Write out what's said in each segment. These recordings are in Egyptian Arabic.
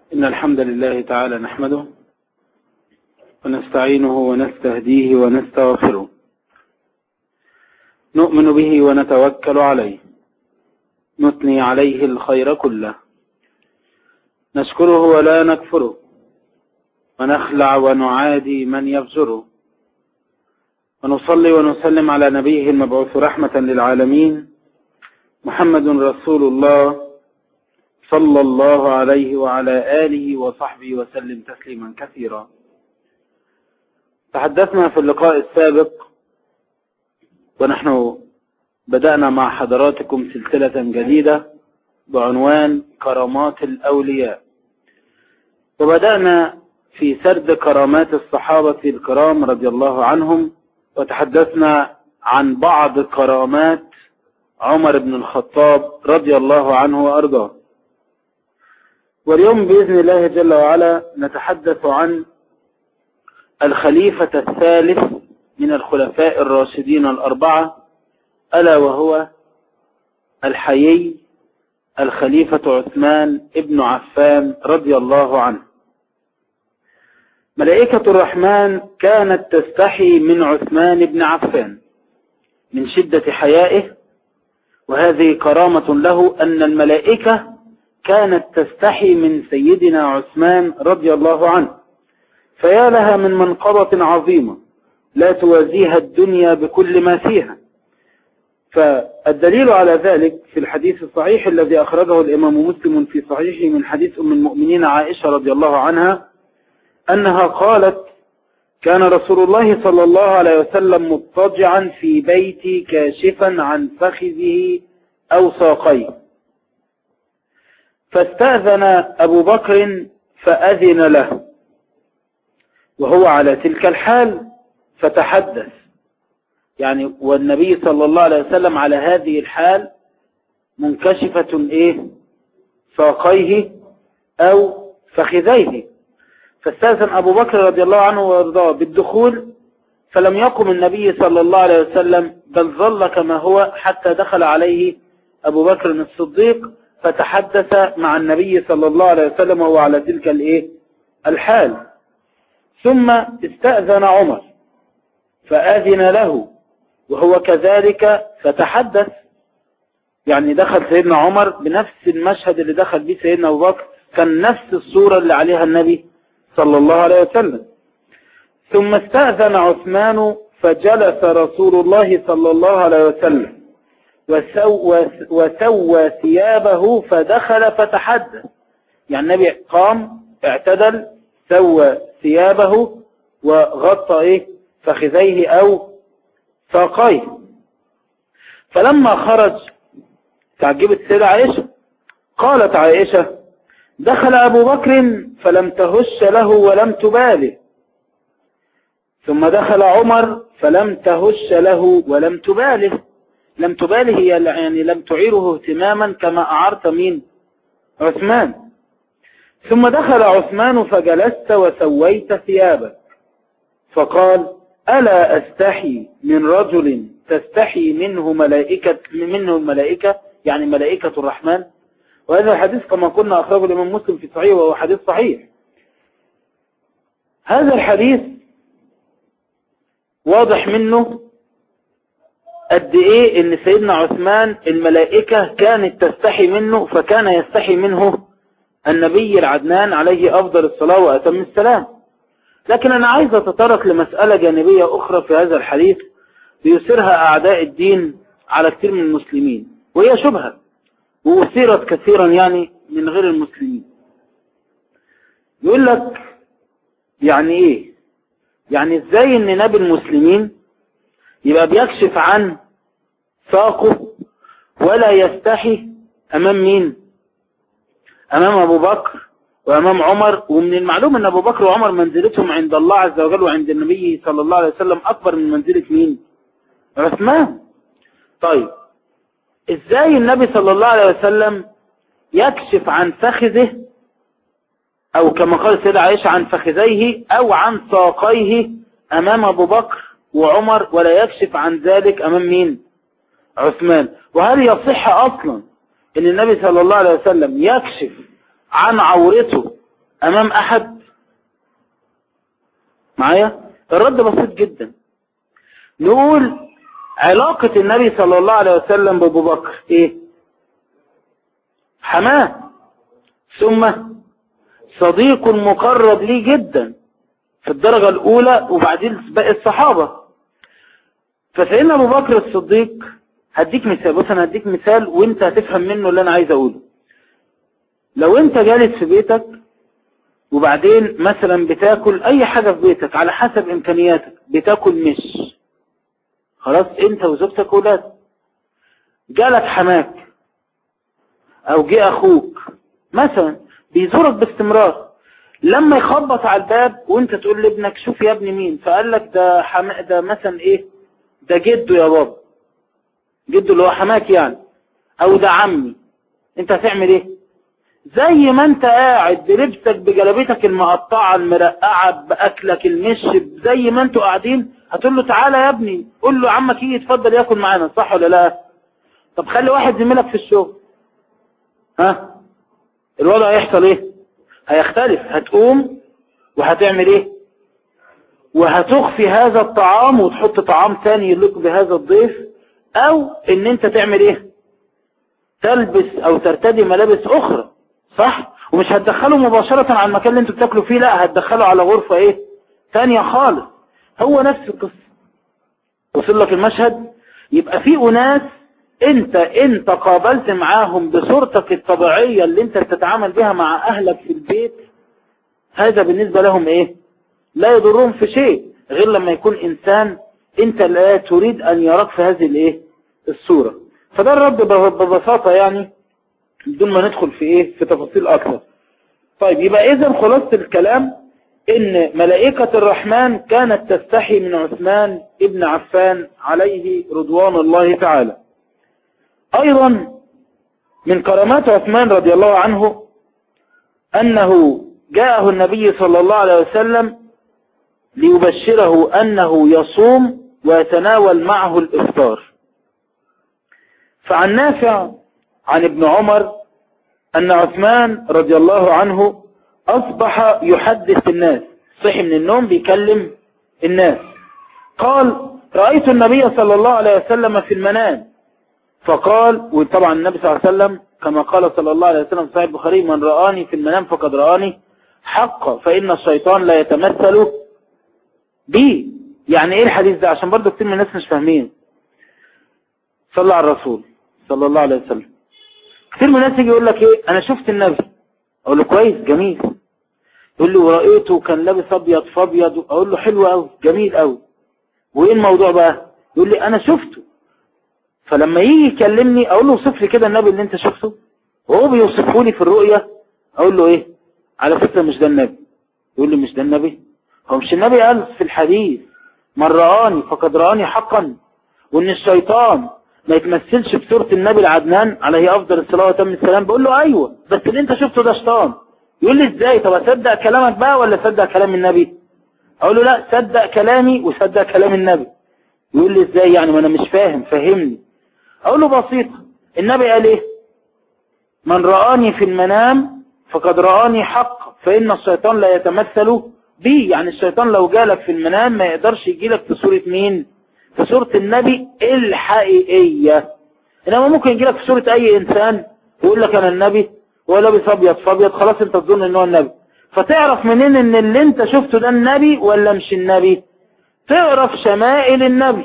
إن الحمد لله تعالى نحمده ونستعينه ونستهديه ونستغفره نؤمن به ونتوكل عليه نثني عليه الخير كله نشكره ولا نكفره ونخلع ونعادي من يفجره ونصلي ونسلم على نبيه المبعوث رحمة للعالمين محمد رسول الله صلى الله عليه وعلى آله وصحبه وسلم تسليما كثيرا تحدثنا في اللقاء السابق ونحن بدأنا مع حضراتكم سلسلة جديدة بعنوان كرامات الأولياء وبدأنا في سرد كرامات الصحابة الكرام رضي الله عنهم وتحدثنا عن بعض كرامات عمر بن الخطاب رضي الله عنه وأرضاه واليوم بإذن الله جل وعلا نتحدث عن الخليفة الثالث من الخلفاء الراشدين الأربعة ألا وهو الحيي الخليفة عثمان ابن عفان رضي الله عنه ملائكة الرحمن كانت تستحي من عثمان بن عفان من شدة حيائه وهذه كرامة له أن الملائكة كانت تستحي من سيدنا عثمان رضي الله عنه فيا لها من منقبة عظيمة لا توازيها الدنيا بكل ما فيها فالدليل على ذلك في الحديث الصحيح الذي أخرجه الإمام مسلم في صحيحه من حديث أم المؤمنين عائشة رضي الله عنها أنها قالت كان رسول الله صلى الله عليه وسلم مضطجعا في بيتي كاشفا عن فخذه أو ساقيه فاستأذن أبو بكر فأذن له وهو على تلك الحال فتحدث يعني والنبي صلى الله عليه وسلم على هذه الحال منكشفة ايه ساقيه او فخذيه فاستاذن ابو بكر رضي الله عنه وارضاه بالدخول فلم يقم النبي صلى الله عليه وسلم بل ظل كما هو حتى دخل عليه ابو بكر الصديق فتحدث مع النبي صلى الله عليه وسلم وهو على تلك الايه الحال ثم استأذن عمر فآذن له وهو كذلك فتحدث يعني دخل سيدنا عمر بنفس المشهد اللي دخل به سيدنا أبو بكر كان نفس الصورة اللي عليها النبي صلى الله عليه وسلم ثم استأذن عثمان فجلس رسول الله صلى الله عليه وسلم وسوى, وسوى ثيابه فدخل فتحدث يعني النبي قام اعتدل سوى ثيابه وغطى ايه فخذيه او ساقيه فلما خرج تعجبت السيدة عائشة قالت عائشة دخل أبو بكر فلم تهش له ولم تباله ثم دخل عمر فلم تهش له ولم تباله لم تباله هي يعني لم تعيره اهتماما كما أعرت مين عثمان ثم دخل عثمان فجلست وسويت ثيابك فقال ألا أستحي من رجل تستحي منه ملائكة منه الملائكة يعني ملائكة الرحمن وهذا الحديث كما قلنا أخرجه الإمام مسلم في صحيح وهو حديث صحيح هذا الحديث واضح منه قد ايه ان سيدنا عثمان الملائكة كانت تستحي منه فكان يستحي منه النبي العدنان عليه افضل الصلاة واتم السلام لكن انا عايز اتطرق لمسألة جانبية اخرى في هذا الحديث بيثيرها اعداء الدين على كثير من المسلمين وهي شبهة واثيرت كثيرا يعني من غير المسلمين يقول لك يعني ايه يعني ازاي ان نبي المسلمين يبقى بيكشف عن ساقه ولا يستحي امام مين امام ابو بكر وامام عمر ومن المعلوم ان ابو بكر وعمر منزلتهم عند الله عز وجل وعند النبي صلى الله عليه وسلم اكبر من منزلة مين عثمان طيب ازاي النبي صلى الله عليه وسلم يكشف عن فخذه او كما قال السيدة عائشة عن فخذيه او عن ساقيه امام ابو بكر وعمر ولا يكشف عن ذلك امام مين عثمان وهل يصح اصلا ان النبي صلى الله عليه وسلم يكشف عن عورته امام احد معايا الرد بسيط جدا نقول علاقة النبي صلى الله عليه وسلم بابو بكر ايه حماه ثم صديق مقرب ليه جدا في الدرجة الاولى وبعدين باقي الصحابة فسيدنا ابو بكر الصديق هديك مثال بص انا هديك مثال وانت هتفهم منه اللي انا عايز اقوله لو انت جالس في بيتك وبعدين مثلا بتاكل اي حاجة في بيتك على حسب امكانياتك بتاكل مش خلاص انت وزوجتك وولادك جالك حماك او جه اخوك مثلا بيزورك باستمرار لما يخبط على الباب وانت تقول لابنك شوف يا ابني مين فقال لك ده حما ده مثلا ايه ده جده يا بابا جده اللي هو حماك يعني او ده عمي انت هتعمل ايه زي ما انت قاعد بلبسك بجلابيتك المقطعة المرقعة باكلك المش زي ما انتوا قاعدين هتقول له تعالى يا ابني قول له عمك يجي يتفضل ياكل معانا صح ولا لا طب خلي واحد زميلك في الشغل ها الوضع هيحصل ايه هيختلف هتقوم وهتعمل ايه وهتخفي هذا الطعام وتحط طعام ثاني يليق بهذا الضيف او ان انت تعمل ايه تلبس او ترتدي ملابس اخرى صح ومش هتدخله مباشرة على المكان اللي انتوا بتاكلوا فيه لا هتدخله على غرفة ايه ثانية خالص هو نفس القصة وصل لك المشهد يبقى في اناس انت انت قابلت معاهم بصورتك الطبيعية اللي انت بتتعامل بها مع اهلك في البيت هذا بالنسبة لهم ايه لا يضرهم في شيء غير لما يكون انسان انت لا تريد ان يراك في هذه الايه الصورة فده الرد ببساطة يعني بدون ما ندخل في ايه في تفاصيل اكثر طيب يبقى اذا خلاصة الكلام ان ملائكة الرحمن كانت تستحي من عثمان ابن عفان عليه رضوان الله تعالى ايضا من كرامات عثمان رضي الله عنه انه جاءه النبي صلى الله عليه وسلم ليبشره انه يصوم ويتناول معه الافطار فعن نافع عن ابن عمر ان عثمان رضي الله عنه اصبح يحدث الناس صحي من النوم بيكلم الناس قال رأيت النبي صلى الله عليه وسلم في المنام فقال وطبعا النبي صلى الله عليه وسلم كما قال صلى الله عليه وسلم في صحيح البخاري من رآني في المنام فقد رآني حقا فإن الشيطان لا يتمثل بي يعني ايه الحديث ده عشان برضو كتير من الناس مش فاهمين صلى على الرسول صلى الله عليه وسلم كتير من الناس يجي يقول لك ايه انا شفت النبي اقول له كويس جميل يقول لي ورأيته كان لابس ابيض فابيض اقول له حلو قوي جميل قوي وايه الموضوع بقى يقول لي انا شفته فلما يجي يكلمني اقول له وصف لي كده النبي اللي انت شفته وهو بيوصفه لي في الرؤية اقول له ايه على فكرة مش ده النبي يقول لي مش ده النبي هو مش النبي قال في الحديث من رآني فقد رآني حقا وان الشيطان ما يتمثلش بصورة النبي العدنان عليه افضل الصلاة وتم السلام بقول له ايوه بس اللي انت شفته ده شيطان يقول لي ازاي طب اصدق كلامك بقى ولا اصدق كلام النبي اقول له لا صدق كلامي وصدق كلام النبي يقول لي ازاي يعني ما انا مش فاهم فهمني اقول له بسيطة النبي قال ايه من رآني في المنام فقد رآني حق فإن الشيطان لا يتمثل بي يعني الشيطان لو جالك في المنام ما يقدرش يجيلك في صورة مين في صورة النبي الحقيقية انما ممكن يجيلك في صورة اي انسان ويقول لك انا النبي هو لابس ابيض فابيض خلاص انت تظن ان هو النبي فتعرف منين ان اللي انت شفته ده النبي ولا مش النبي تعرف شمائل النبي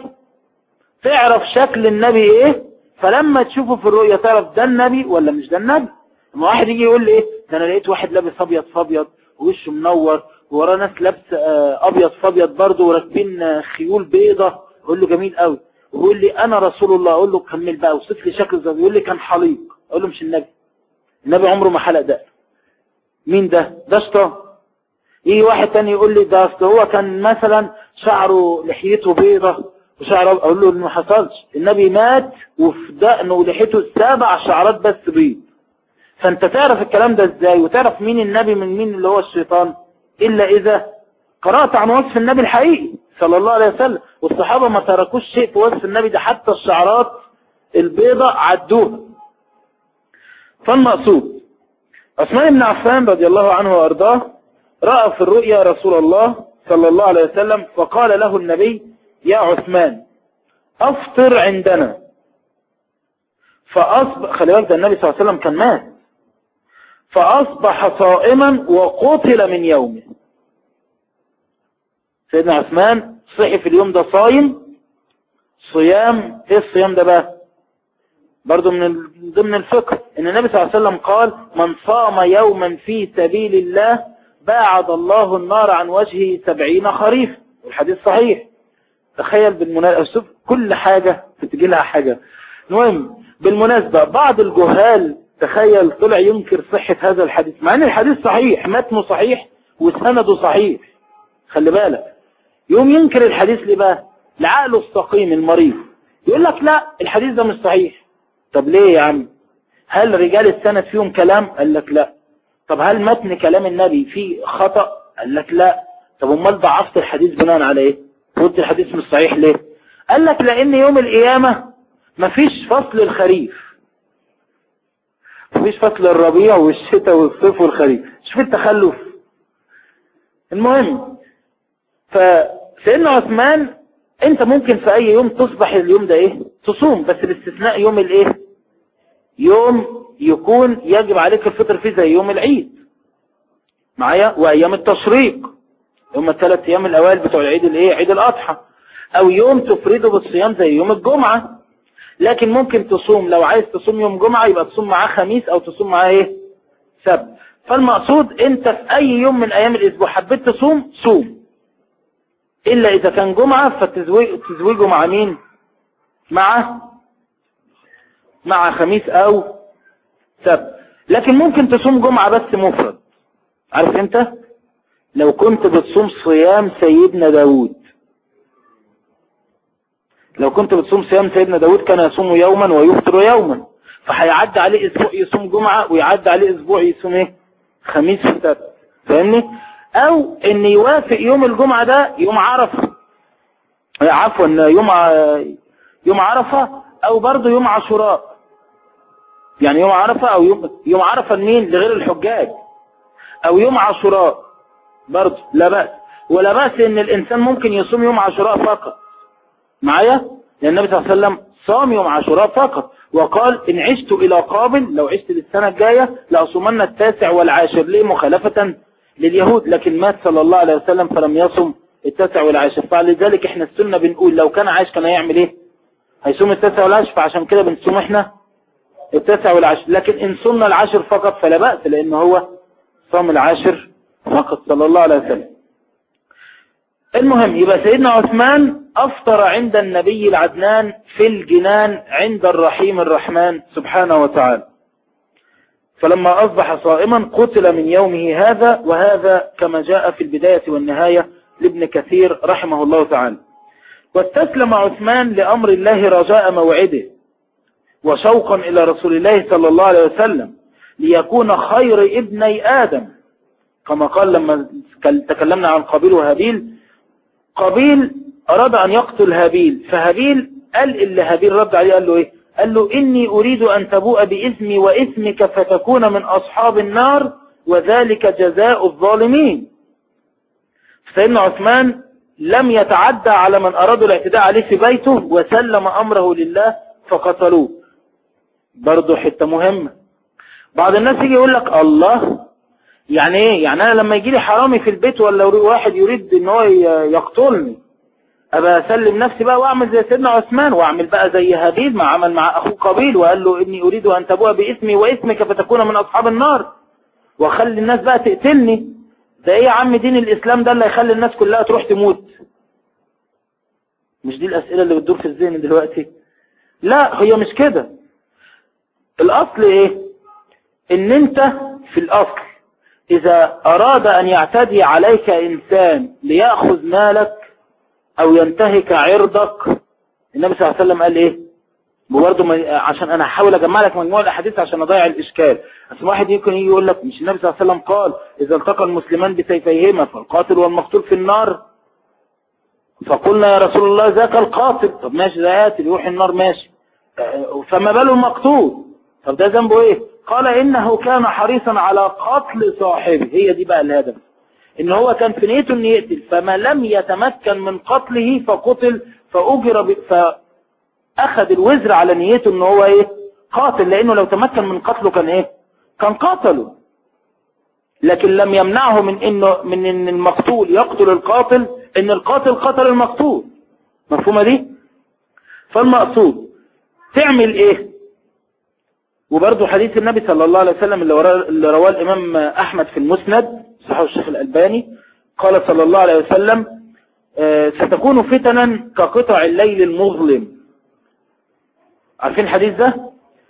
تعرف شكل النبي ايه فلما تشوفه في الرؤية تعرف ده النبي ولا مش ده النبي لما واحد يجي يقول لي ايه ده انا لقيت واحد لابس ابيض فابيض ووشه منور ووراه ناس لابس ابيض فابيض برضه وراكبين خيول بيضة اقول له جميل قوي ويقول لي انا رسول الله اقول له كمل بقى وصف لي شكل زي يقول لي كان حليق اقول له مش النبي النبي عمره ما حلق ده مين ده ده شيطان يجي واحد تاني يقول لي ده اصل هو كان مثلا شعره لحيته بيضة وشعره اقول له انه ما حصلش النبي مات وفي دقنه ولحيته سبع شعرات بس بيض فانت تعرف الكلام ده ازاي وتعرف مين النبي من مين اللي هو الشيطان الا اذا قرأت عن وصف النبي الحقيقي صلى الله عليه وسلم والصحابة ما تركوش شيء في وصف النبي ده حتى الشعرات البيضة عدوها فالمقصود عثمان بن عفان رضي الله عنه وارضاه رأى في الرؤيا رسول الله صلى الله عليه وسلم فقال له النبي يا عثمان افطر عندنا فأصبح خلي بالك ده النبي صلى الله عليه وسلم كان مات فأصبح صائما وقتل من يومه سيدنا عثمان صحي في اليوم ده صايم صيام ايه الصيام ده بقى برضو من ضمن الفقه ان النبي صلى الله عليه وسلم قال من صام يوما في سبيل الله باعد الله النار عن وجهه سبعين خريف والحديث صحيح تخيل بالمناسبة كل حاجة بتجي لها حاجة المهم بالمناسبة بعض الجهال تخيل طلع ينكر صحة هذا الحديث مع ان الحديث صحيح متنه صحيح وسنده صحيح خلي بالك يوم ينكر الحديث ليه بقى لعقله السقيم المريض يقول لك لا الحديث ده مش صحيح طب ليه يا عم هل رجال السند فيهم كلام قال لك لا طب هل متن كلام النبي فيه خطأ قال لك لا طب امال ضعفت الحديث بناء على ايه قلت الحديث مش صحيح ليه قال لك لان يوم القيامة مفيش فصل الخريف مفيش فصل الربيع والشتاء والصيف والخريف شوف التخلف المهم فسيدنا عثمان انت ممكن في اي يوم تصبح اليوم ده ايه تصوم بس الاستثناء يوم الايه يوم يكون يجب عليك الفطر فيه زي يوم العيد معايا وايام التشريق يوم الثلاث ايام الاوائل بتوع العيد الايه عيد الاضحى او يوم تفرده بالصيام زي يوم الجمعة لكن ممكن تصوم لو عايز تصوم يوم جمعة يبقى تصوم معاه خميس او تصوم معاه ايه سبت فالمقصود انت في اي يوم من ايام الاسبوع حبيت تصوم صوم الا اذا كان جمعة فتزويجه مع مين مع مع خميس او سبت لكن ممكن تصوم جمعة بس مفرد عارف انت لو كنت بتصوم صيام سيدنا داود لو كنت بتصوم صيام سيدنا داود كان يصوم يوما ويفطر يوما فهيعدي عليه اسبوع يصوم جمعة ويعدي عليه اسبوع يصوم ايه خميس وسبت فاهمني او ان يوافق يوم الجمعة ده يوم عرفة عفوا يوم يوم عرفة او برضه يوم عاشوراء يعني يوم عرفة او يوم يوم عرفة لمين لغير الحجاج او يوم عاشوراء برضه لا بأس ولا بأس ان الانسان ممكن يصوم يوم عاشوراء فقط معايا لان النبي صلى الله عليه وسلم صام يوم عاشوراء فقط وقال ان عشت الى قابل لو عشت للسنة الجاية لأصومن التاسع والعاشر ليه مخالفة لليهود لكن مات صلى الله عليه وسلم فلم يصم التاسع والعاشر فلذلك احنا السنة بنقول لو كان عايش كان هيعمل ايه هيصوم التاسع والعاشر فعشان كده بنصوم احنا التاسع والعاشر لكن ان صمنا العاشر فقط فلا بأس لان هو صام العاشر فقط صلى الله عليه وسلم المهم يبقى سيدنا عثمان افطر عند النبي العدنان في الجنان عند الرحيم الرحمن سبحانه وتعالى فلما أصبح صائما قتل من يومه هذا وهذا كما جاء في البداية والنهاية لابن كثير رحمه الله تعالى واستسلم عثمان لأمر الله رجاء موعده وشوقا إلى رسول الله صلى الله عليه وسلم ليكون خير ابني آدم كما قال لما تكلمنا عن قابيل وهابيل قابيل أراد أن يقتل هابيل فهابيل قال اللي هابيل رد عليه قال له إيه قال له إني أريد أن تبوء بإثمي وإثمك فتكون من أصحاب النار وذلك جزاء الظالمين سيدنا عثمان لم يتعدى على من أرادوا الاعتداء عليه في بيته وسلم أمره لله فقتلوه برضو حتة مهمة بعض الناس يجي يقول لك الله يعني ايه يعني انا لما يجي لي حرامي في البيت ولا واحد يريد ان هو يقتلني ابقى اسلم نفسي بقى واعمل زي سيدنا عثمان واعمل بقى زي هابيل ما عمل مع اخوه قابيل وقال له اني اريد ان تبوء باسمي واسمك فتكون من اصحاب النار واخلي الناس بقى تقتلني ده ايه يا عم دين الاسلام ده اللي هيخلي الناس كلها تروح تموت مش دي الاسئلة اللي بتدور في الذهن دلوقتي لا هي مش كده الاصل ايه ان انت في الاصل اذا اراد ان يعتدي عليك انسان ليأخذ مالك او ينتهك عرضك النبي صلى الله عليه وسلم قال ايه برضه عشان انا هحاول اجمع لك مجموعه الاحاديث عشان اضيع الاشكال بس واحد يمكن يجي يقول لك مش النبي صلى الله عليه وسلم قال اذا التقى المسلمان بسيفيهما فالقاتل والمقتول في النار فقلنا يا رسول الله ذاك القاتل طب ماشي ده قاتل يروح النار ماشي فما باله المقتول طب ده ذنبه ايه قال إنه كان حريصا على قتل صاحبه هي دي بقى الهدف إن هو كان في نيته أن يقتل فما لم يتمكن من قتله فقتل فأجر ب... فأخذ الوزر على نيته أنه هو إيه قاتل لأنه لو تمكن من قتله كان إيه كان قاتله لكن لم يمنعه من إنه من إن المقتول يقتل القاتل إن القاتل قتل المقتول مفهومة دي فالمقصود تعمل إيه وبرضه حديث النبي صلى الله عليه وسلم اللي رواه الإمام أحمد في المسند صحيح الشيخ الألباني قال صلى الله عليه وسلم ستكون فتنا كقطع الليل المظلم عارفين الحديث ده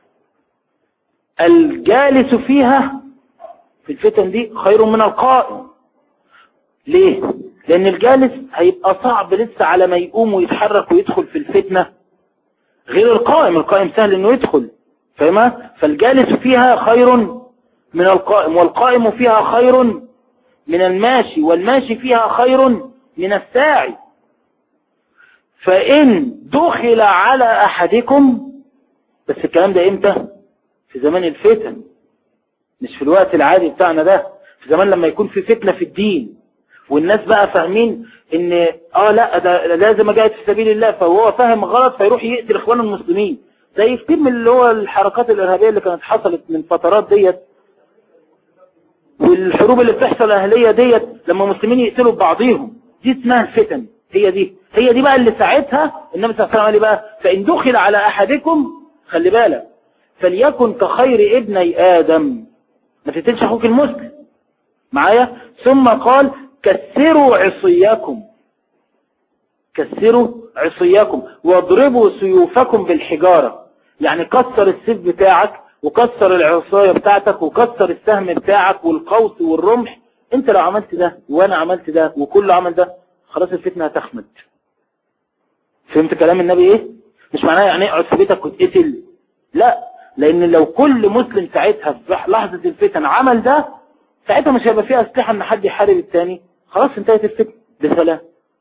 الجالس فيها في الفتن دي خير من القائم ليه لان الجالس هيبقى صعب لسه على ما يقوم ويتحرك ويدخل في الفتنة غير القائم القائم سهل انه يدخل فاهمة فالجالس فيها خير من القائم والقائم فيها خير من الماشي والماشي فيها خير من الساعي فإن دخل على أحدكم بس الكلام ده إمتى في زمان الفتن مش في الوقت العادي بتاعنا ده في زمان لما يكون في فتنة في الدين والناس بقى فاهمين ان اه لا ده لازم اجاهد في سبيل الله فهو فاهم غلط فيروح يقتل اخوان المسلمين زي كتير من اللي هو الحركات الارهابيه اللي كانت حصلت من فترات ديت والحروب اللي بتحصل اهليه ديت لما المسلمين يقتلوا ببعضيهم دي اسمها الفتن هي دي هي دي بقى اللي ساعتها النبي صلى الله عليه وسلم بقى فان دخل على احدكم خلي بالك فليكن كخير ابني ادم ما تقتلش اخوك المسلم معايا ثم قال كسروا عصياكم كسروا عصياكم واضربوا سيوفكم بالحجارة يعني كسر السيف بتاعك وكسر العصاية بتاعتك وكسر السهم بتاعك والقوس والرمح انت لو عملت ده وانا عملت ده وكله عمل ده خلاص الفتنة هتخمد فهمت كلام النبي ايه مش معناه يعني اقعد في بيتك وتقتل لا لان لو كل مسلم ساعتها في لحظة الفتن عمل ده ساعتها مش هيبقى فيها اسلحة ان حد يحارب التاني خلاص انتهت الفتنة بسلام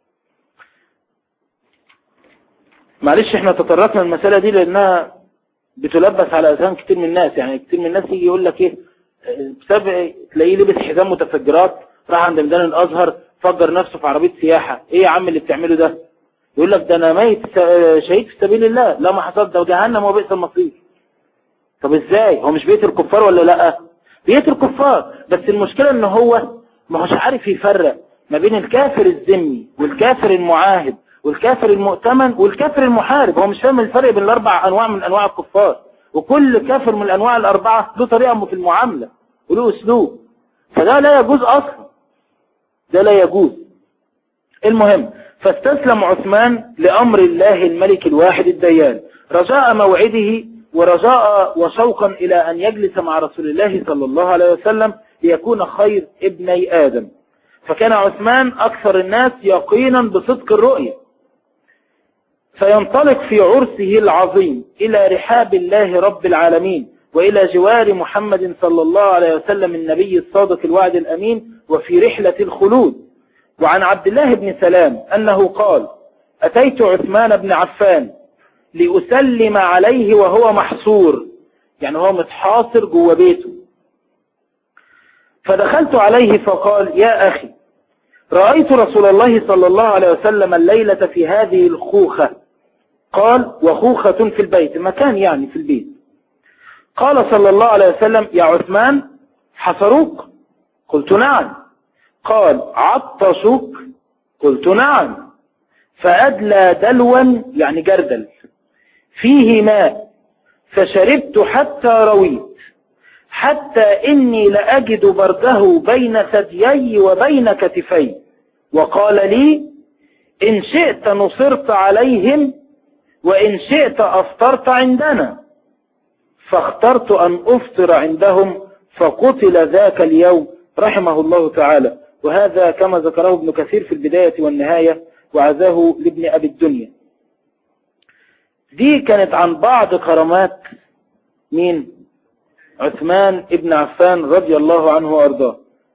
معلش احنا تطرقنا المسألة دي لانها بتلبس على اذهان كتير من الناس يعني كتير من الناس يجي يقول لك ايه بسبب تلاقيه لبس حزام متفجرات راح عند ميدان الازهر فجر نفسه في عربية سياحة ايه يا عم اللي بتعمله ده يقول لك ده انا ميت شهيد في سبيل الله لا ما حصل ده جهنم وبئس المصير طب ازاي هو مش بيت الكفار ولا لا بيت الكفار بس المشكلة ان هو ما هوش عارف يفرق ما بين الكافر الذمي والكافر المعاهد والكافر المؤتمن والكافر المحارب هو مش فاهم الفرق بين الاربع انواع من انواع الكفار وكل كافر من الانواع الاربعة له طريقة في المعاملة وله اسلوب فده لا يجوز اصلا ده لا يجوز المهم فاستسلم عثمان لامر الله الملك الواحد الديان رجاء موعده ورجاء وشوقا الى ان يجلس مع رسول الله صلى الله عليه وسلم ليكون خير ابني ادم فكان عثمان اكثر الناس يقينا بصدق الرؤية فينطلق في عرسه العظيم الى رحاب الله رب العالمين والى جوار محمد صلى الله عليه وسلم النبي الصادق الوعد الامين وفي رحلة الخلود وعن عبد الله بن سلام انه قال اتيت عثمان بن عفان لأسلم عليه وهو محصور يعني هو متحاصر جوه بيته فدخلت عليه فقال يا أخي رأيت رسول الله صلى الله عليه وسلم الليلة في هذه الخوخة قال وخوخة في البيت مكان يعني في البيت قال صلى الله عليه وسلم يا عثمان حصروك قلت نعم قال عطشك قلت نعم فأدلى دلوا يعني جردل فيه ماء فشربت حتى رويت حتى إني لأجد برده بين ثديي وبين كتفي وقال لي إن شئت نصرت عليهم وإن شئت أفطرت عندنا فاخترت أن أفطر عندهم فقتل ذاك اليوم رحمه الله تعالى وهذا كما ذكره ابن كثير في البداية والنهاية وعزاه لابن أبي الدنيا دي كانت عن بعض كرامات مين عثمان ابن عفان رضي الله عنه وارضاه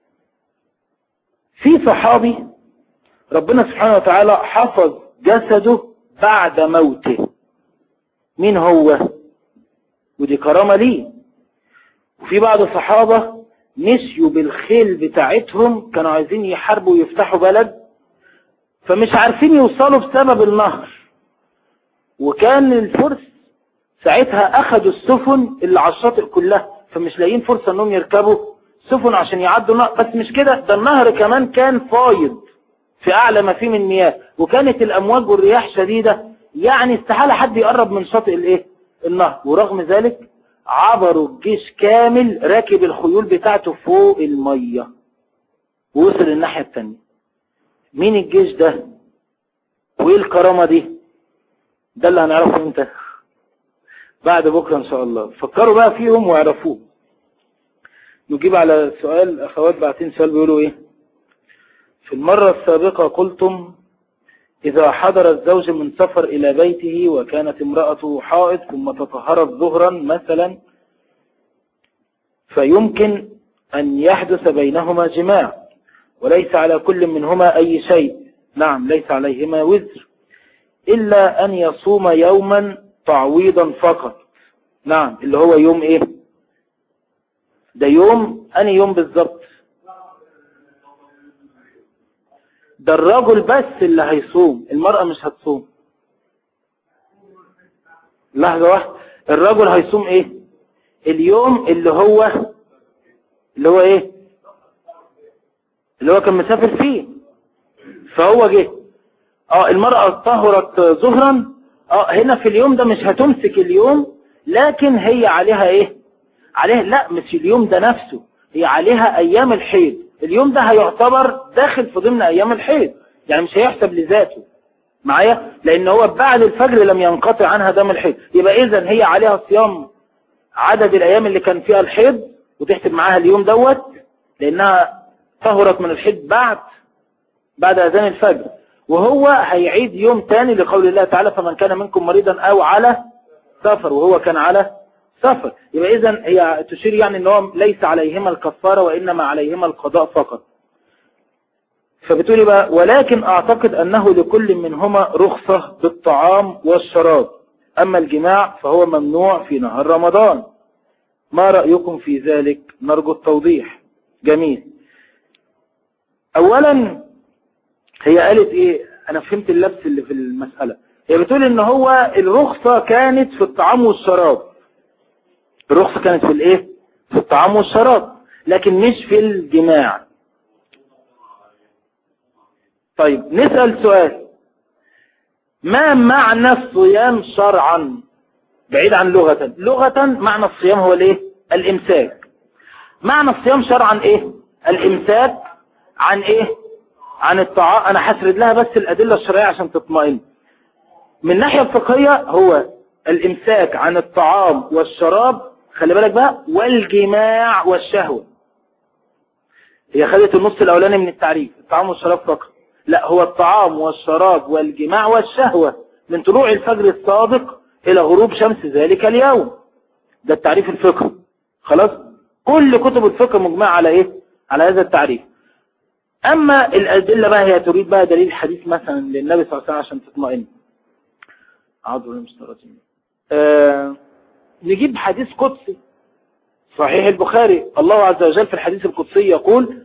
في صحابي ربنا سبحانه وتعالى حفظ جسده بعد موته مين هو ودي كرامة ليه وفي بعض الصحابة مشيوا بالخيل بتاعتهم كانوا عايزين يحاربوا ويفتحوا بلد فمش عارفين يوصلوا بسبب النهر وكان الفرس ساعتها اخدوا السفن اللي على الشاطئ كلها فمش لاقيين فرصة انهم يركبوا سفن عشان يعدوا النهر بس مش كده ده النهر كمان كان فايض في اعلى ما فيه من مياه وكانت الامواج والرياح شديدة يعني استحالة حد يقرب من شاطئ الايه النهر ورغم ذلك عبروا الجيش كامل راكب الخيول بتاعته فوق المية ووصل الناحية التانية مين الجيش ده وايه الكرامة دي ده اللي هنعرفه امتى بعد بكرة ان شاء الله فكروا بقى فيهم واعرفوه نجيب على سؤال اخوات بعتين سؤال بيقولوا ايه في المرة السابقة قلتم إذا حضر الزوج من سفر إلى بيته وكانت امرأته حائض ثم تطهرت ظهرا مثلا فيمكن أن يحدث بينهما جماع وليس على كل منهما أي شيء نعم ليس عليهما وزر إلا أن يصوم يوما تعويضا فقط نعم اللي هو يوم إيه ده يوم أني يوم بالضبط ده الرجل بس اللي هيصوم المرأة مش هتصوم لحظة واحدة الرجل هيصوم ايه اليوم اللي هو اللي هو ايه اللي هو كان مسافر فيه فهو جه اه المرأة طهرت ظهرا اه هنا في اليوم ده مش هتمسك اليوم لكن هي عليها ايه عليها لا مش اليوم ده نفسه هي عليها ايام الحيض اليوم ده هيعتبر داخل في ضمن ايام الحيض يعني مش هيحسب لذاته معايا لان هو بعد الفجر لم ينقطع عنها دم الحيض يبقى اذا هي عليها صيام عدد الايام اللي كان فيها الحيض وتحسب معاها اليوم دوت لانها طهرت من الحيض بعد بعد اذان الفجر وهو هيعيد يوم تاني لقول الله تعالى فمن كان منكم مريضا او على سفر وهو كان على سفر يبقى اذا هي تشير يعني ان هو ليس عليهما الكفارة وانما عليهما القضاء فقط فبتقولي بقى ولكن اعتقد انه لكل منهما رخصة بالطعام والشراب اما الجماع فهو ممنوع في نهار رمضان ما رأيكم في ذلك نرجو التوضيح جميل اولا هي قالت ايه انا فهمت اللبس اللي في المسألة هي بتقول ان هو الرخصة كانت في الطعام والشراب الرخصة كانت في الايه في الطعام والشراب لكن مش في الجماع طيب نسأل سؤال ما معنى الصيام شرعا بعيد عن لغة لغة معنى الصيام هو الايه الامساك معنى الصيام شرعا ايه الامساك عن ايه عن الطعام انا هسرد لها بس الادلة الشرعية عشان تطمئن من الناحية الفقهية هو الامساك عن الطعام والشراب خلي بالك بقى والجماع والشهوة هي خدت النص الاولاني من التعريف الطعام والشراب فقط لا هو الطعام والشراب والجماع والشهوة من طلوع الفجر الصادق الى غروب شمس ذلك اليوم ده التعريف الفقهي خلاص كل كتب الفقه مجمع على ايه على هذا التعريف اما الادلة بقى هي تريد بقى دليل حديث مثلا للنبي صلى الله عليه وسلم عشان تطمئن عضو المستراتين آه نجيب حديث قدسي صحيح البخاري الله عز وجل في الحديث القدسي يقول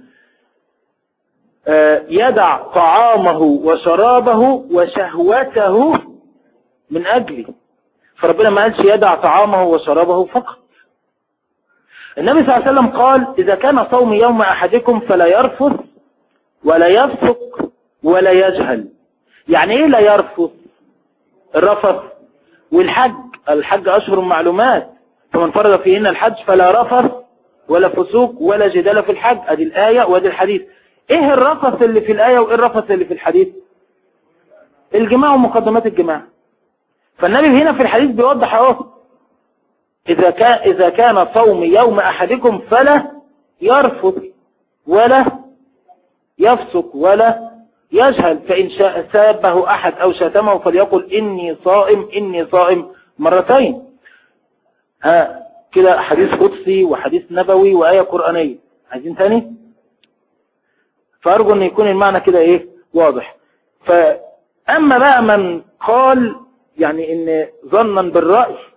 آه يدع طعامه وشرابه وشهوته من أجلي فربنا ما قالش يدع طعامه وشرابه فقط النبي صلى الله عليه وسلم قال إذا كان صوم يوم أحدكم فلا يرفث ولا يفسق ولا يجهل يعني إيه لا يرفث الرفث والحج الحج أشهر معلومات فمن فرض فيهن الحج فلا رفث ولا فسوق ولا جدال في الحج ادي الآية وادي الحديث ايه الرفث اللي في الآية وايه الرفث اللي في الحديث الجماع ومقدمات الجماع فالنبي هنا في الحديث بيوضح اهو إذا كان, إذا كان صوم يوم أحدكم فلا يرفض ولا يفسق ولا يجهل فإن شاء سابه أحد أو شتمه فليقل إني صائم إني صائم مرتين ها كده حديث قدسي وحديث نبوي وآية قرآنية عايزين تاني فأرجو أن يكون المعنى كده إيه واضح فأما بقى من قال يعني إن ظنا بالرأي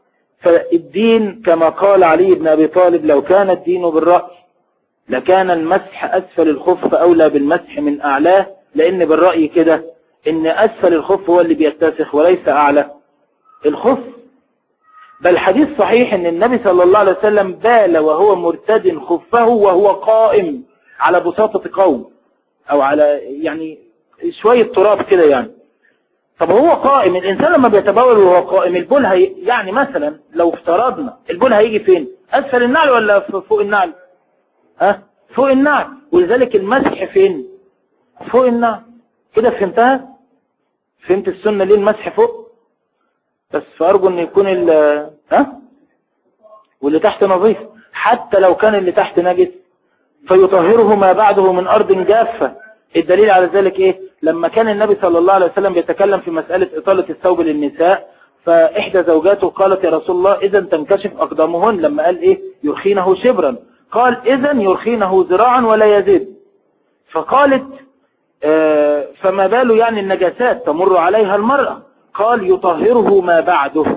فالدين كما قال علي بن أبي طالب لو كان الدين بالرأي لكان المسح أسفل الخف أولى بالمسح من أعلاه لأن بالرأي كده إن أسفل الخف هو اللي بيتسخ وليس أعلى الخف بل حديث صحيح ان النبي صلى الله عليه وسلم بال وهو مرتد خفه وهو قائم على بساطة قوم او على يعني شوية تراب كده يعني طب هو قائم الانسان لما بيتبول وهو قائم البول هي يعني مثلا لو افترضنا البول هيجي فين اسفل النعل ولا فوق النعل ها فوق النعل ولذلك المسح فين فوق النعل كده فهمتها فهمت السنة ليه المسح فوق بس فأرجو أن يكون ال ها واللي تحت نظيف حتى لو كان اللي تحت نجس فيطهره ما بعده من أرض جافة الدليل على ذلك إيه لما كان النبي صلى الله عليه وسلم بيتكلم في مسألة إطالة الثوب للنساء فإحدى زوجاته قالت يا رسول الله إذا تنكشف أقدامهن لما قال إيه يرخينه شبرا قال إذا يرخينه ذراعا ولا يزيد فقالت آه فما باله يعني النجاسات تمر عليها المرأة قال يطهره ما بعده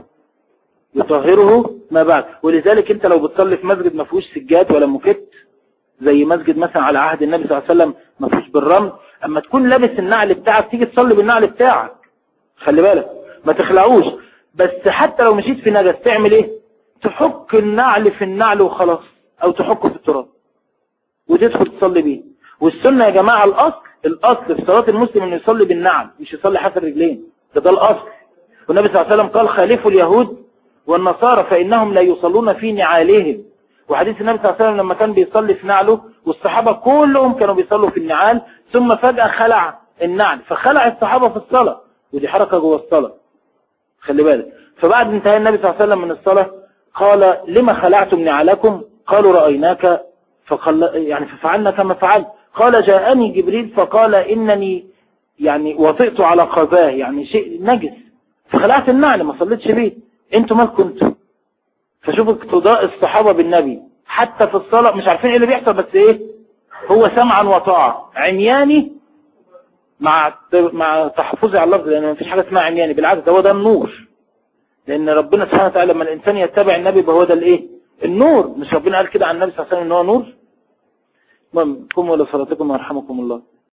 يطهره ما بعد ولذلك انت لو بتصلي في مسجد ما فيهوش سجاد ولا مكت زي مسجد مثلا على عهد النبي صلى الله عليه وسلم ما فيهوش بالرمل اما تكون لابس النعل بتاعك تيجي تصلي بالنعل بتاعك خلي بالك ما تخلعوش بس حتى لو مشيت في نجس تعمل ايه تحك النعل في النعل وخلاص او تحكه في التراب وتدخل تصلي بيه والسنة يا جماعة الاصل الاصل في صلاة المسلم انه يصلي بالنعل مش يصلي حافر رجلين ده ده الاصل والنبي صلى الله عليه وسلم قال خالفوا اليهود والنصارى فانهم لا يصلون في نعالهم وحديث النبي صلى الله عليه وسلم لما كان بيصلي في نعله والصحابة كلهم كانوا بيصلوا في النعال ثم فجأة خلع النعل فخلع الصحابة في الصلاة ودي حركة جوه الصلاة خلي بالك فبعد انتهاء النبي صلى الله عليه وسلم من الصلاة قال لما خلعتم نعالكم قالوا رأيناك فقال يعني ففعلنا كما فعلت قال جاءني جبريل فقال إنني يعني وطئت على قذاه يعني شيء نجس فخلعت النعل ما صليتش بيه انتوا مال كنتوا فشوفوا اقتضاء الصحابة بالنبي حتى في الصلاة مش عارفين ايه اللي بيحصل بس ايه هو سمعا وطاعة عمياني مع مع تحفظي على اللفظ لان ما فيش حاجة اسمها عمياني بالعكس ده هو ده النور لان ربنا سبحانه وتعالى لما الانسان يتبع النبي فهو ده الايه النور مش ربنا قال كده عن النبي صلى الله عليه وسلم ان هو نور المهم قوموا لصلاتكم ويرحمكم الله